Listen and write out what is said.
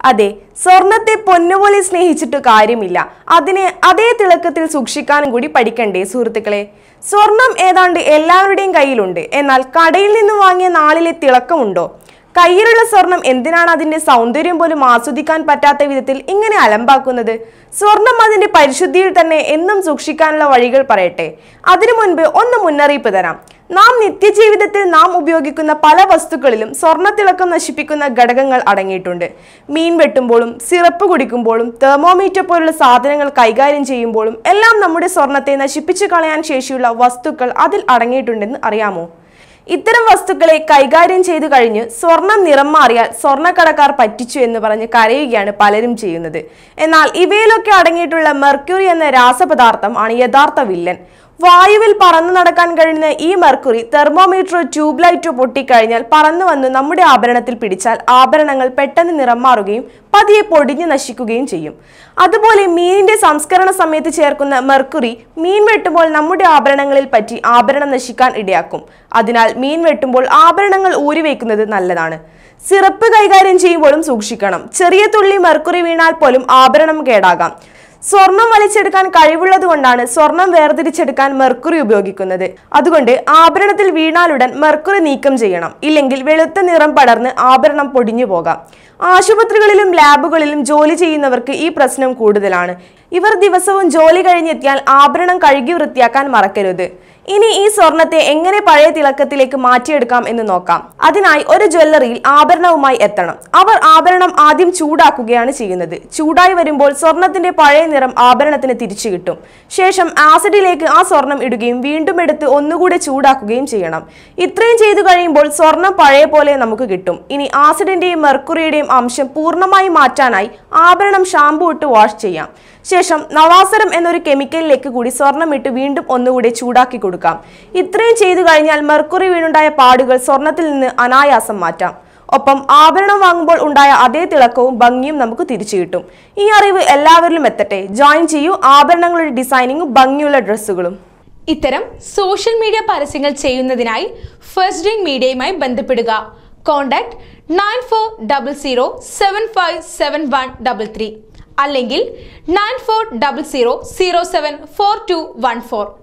അതെ സ്വർണത്തെ പൊന്നുപോലെ സ്നേഹിച്ചിട്ട് കാര്യമില്ല അതിനെ അതേ തിളക്കത്തിൽ സൂക്ഷിക്കാനും കൂടി പഠിക്കണ്ടേ സുഹൃത്തുക്കളെ സ്വർണം ഏതാണ്ട് എല്ലാവരുടെയും കയ്യിലുണ്ട് എന്നാൽ കടയിൽ നിന്ന് വാങ്ങിയ നാളിലെ തിളക്കമുണ്ടോ കയ്യിലുള്ള സ്വർണം എന്തിനാണ് അതിന്റെ സൗന്ദര്യം പോലും ആസ്വദിക്കാൻ പറ്റാത്ത വിധത്തിൽ ഇങ്ങനെ അലമ്പാക്കുന്നത് സ്വർണം അതിന്റെ പരിശുദ്ധിയിൽ തന്നെ എന്നും സൂക്ഷിക്കാനുള്ള വഴികൾ പറയട്ടെ അതിനു മുൻപ് ഒന്ന് മുന്നറിയിപ്പ് തരാം നാം നിത്യജീവിതത്തിൽ നാം ഉപയോഗിക്കുന്ന പല വസ്തുക്കളിലും സ്വർണ്ണത്തിളക്കം നശിപ്പിക്കുന്ന ഘടകങ്ങൾ അടങ്ങിയിട്ടുണ്ട് മീൻ വെട്ടുമ്പോഴും സിറപ്പ് കുടിക്കുമ്പോഴും തെർമോമീറ്റർ പോലുള്ള സാധനങ്ങൾ കൈകാര്യം ചെയ്യുമ്പോഴും എല്ലാം നമ്മുടെ സ്വർണത്തെ നശിപ്പിച്ചു കളയാൻ ശേഷിയുള്ള വസ്തുക്കൾ അതിൽ അടങ്ങിയിട്ടുണ്ടെന്ന് അറിയാമോ ഇത്തരം വസ്തുക്കളെ കൈകാര്യം ചെയ്തു കഴിഞ്ഞ് സ്വർണം നിറം മാറിയാൽ സ്വർണ്ണക്കടക്കാർ പറ്റിച്ചു എന്ന് പറഞ്ഞ് കരയുകയാണ് പലരും ചെയ്യുന്നത് എന്നാൽ ഇവയിലൊക്കെ അടങ്ങിയിട്ടുള്ള മെർക്യൂറി എന്ന രാസപദാർത്ഥം ആണ് യഥാർത്ഥ വില്ലൻ വായുവിൽ പറന്നു നടക്കാൻ കഴിയുന്ന ഈ മെർക്കുറി തെർമോമീറ്ററോ ട്യൂബ് ലൈറ്റോ പൊട്ടിക്കഴിഞ്ഞാൽ പറന്നു വന്ന് നമ്മുടെ ആഭരണത്തിൽ പിടിച്ചാൽ ആഭരണങ്ങൾ പെട്ടെന്ന് നിറം മാറുകയും പതിയെ പൊടിഞ്ഞു നശിക്കുകയും ചെയ്യും അതുപോലെ മീനിന്റെ സംസ്കരണ സമയത്ത് ചേർക്കുന്ന മെർക്കുറി മീൻ വെട്ടുമ്പോൾ നമ്മുടെ ആഭരണങ്ങളിൽ പറ്റി ആഭരണം നശിക്കാൻ ഇടയാക്കും അതിനാൽ മീൻ വെട്ടുമ്പോൾ ആഭരണങ്ങൾ ഊരിവെക്കുന്നത് നല്ലതാണ് സിറപ്പ് കൈകാര്യം ചെയ്യുമ്പോഴും സൂക്ഷിക്കണം ചെറിയ തുള്ളി മെർക്കുറി വീണാൽ പോലും ആഭരണം കേടാകാം സ്വർണം വലിച്ചെടുക്കാൻ കഴിവുള്ളത് കൊണ്ടാണ് സ്വർണം വേർതിരിച്ചെടുക്കാൻ മെർക്കുറി ഉപയോഗിക്കുന്നത് അതുകൊണ്ട് ആഭരണത്തിൽ വീണാലുടൻ മെർക്കുറി നീക്കം ചെയ്യണം ഇല്ലെങ്കിൽ വെളുത്ത നിറം പടർന്ന് ആഭരണം പൊടിഞ്ഞു പോകാം ആശുപത്രികളിലും ലാബുകളിലും ജോലി ചെയ്യുന്നവർക്ക് ഈ പ്രശ്നം കൂടുതലാണ് ഇവർ ദിവസവും ജോലി കഴിഞ്ഞെത്തിയാൽ ആഭരണം കഴുകി വൃത്തിയാക്കാൻ മറക്കരുത് ഇനി ഈ സ്വർണത്തെ എങ്ങനെ പഴയ തിളക്കത്തിലേക്ക് മാറ്റിയെടുക്കാം എന്ന് നോക്കാം അതിനായി ഒരു ജ്വല്ലറിയിൽ ആഭരണവുമായി എത്തണം അവർ ആഭരണം ആദ്യം ചൂടാക്കുകയാണ് ചെയ്യുന്നത് ചൂടായി വരുമ്പോൾ സ്വർണത്തിന്റെ പഴയ നിറം ആഭരണത്തിന് തിരിച്ചു കിട്ടും ശേഷം ആസിഡിലേക്ക് ആ സ്വർണം ഇടുകയും വീണ്ടും എടുത്ത് ഒന്നുകൂടെ ചൂടാക്കുകയും ചെയ്യണം ഇത്രയും ചെയ്തു കഴിയുമ്പോൾ സ്വർണം പഴയ പോലെ നമുക്ക് കിട്ടും ഇനി ആസിഡിന്റെയും മെർക്കുറിയുടെയും അംശം പൂർണ്ണമായി മാറ്റാനായി ആഭരണം ഷാമ്പു ഇട്ട് വാഷ് ചെയ്യാം ശേഷം നവാസരം എന്നൊരു കെമിക്കലിലേക്ക് കൂടി സ്വർണം ഇട്ട് വീണ്ടും ഒന്നുകൂടി ചൂടാക്കി കൊടുക്കാം ഇത്രയും ചെയ്തു കഴിഞ്ഞാൽ മെർക്കുറി വീണുണ്ടായ പാടുകൾ സ്വർണത്തിൽ നിന്ന് അനായാസം മാറ്റാം ഒപ്പം ആഭരണം വാങ്ങുമ്പോൾ ഉണ്ടായ അതേ തിളക്കവും ഭംഗിയും നമുക്ക് തിരിച്ചു കിട്ടും ഈ അറിവ് എല്ലാവരിലും എത്തട്ടെ ജോയിൻ ചെയ്യൂ ആഭരണങ്ങളുടെ ഡിസൈനിങ്ങും ഭംഗിയുള്ള ഡ്രസ്സുകളും ഇത്തരം സോഷ്യൽ മീഡിയ പരസ്യങ്ങൾ ചെയ്യുന്നതിനായി ഫസ്റ്റ് ഡ്രിങ്ക് മീഡിയയുമായി ബന്ധപ്പെടുക contact nine four double zero seven five seven one double three അല്ലെങ്കിൽ nine four double zero zero seven four two one four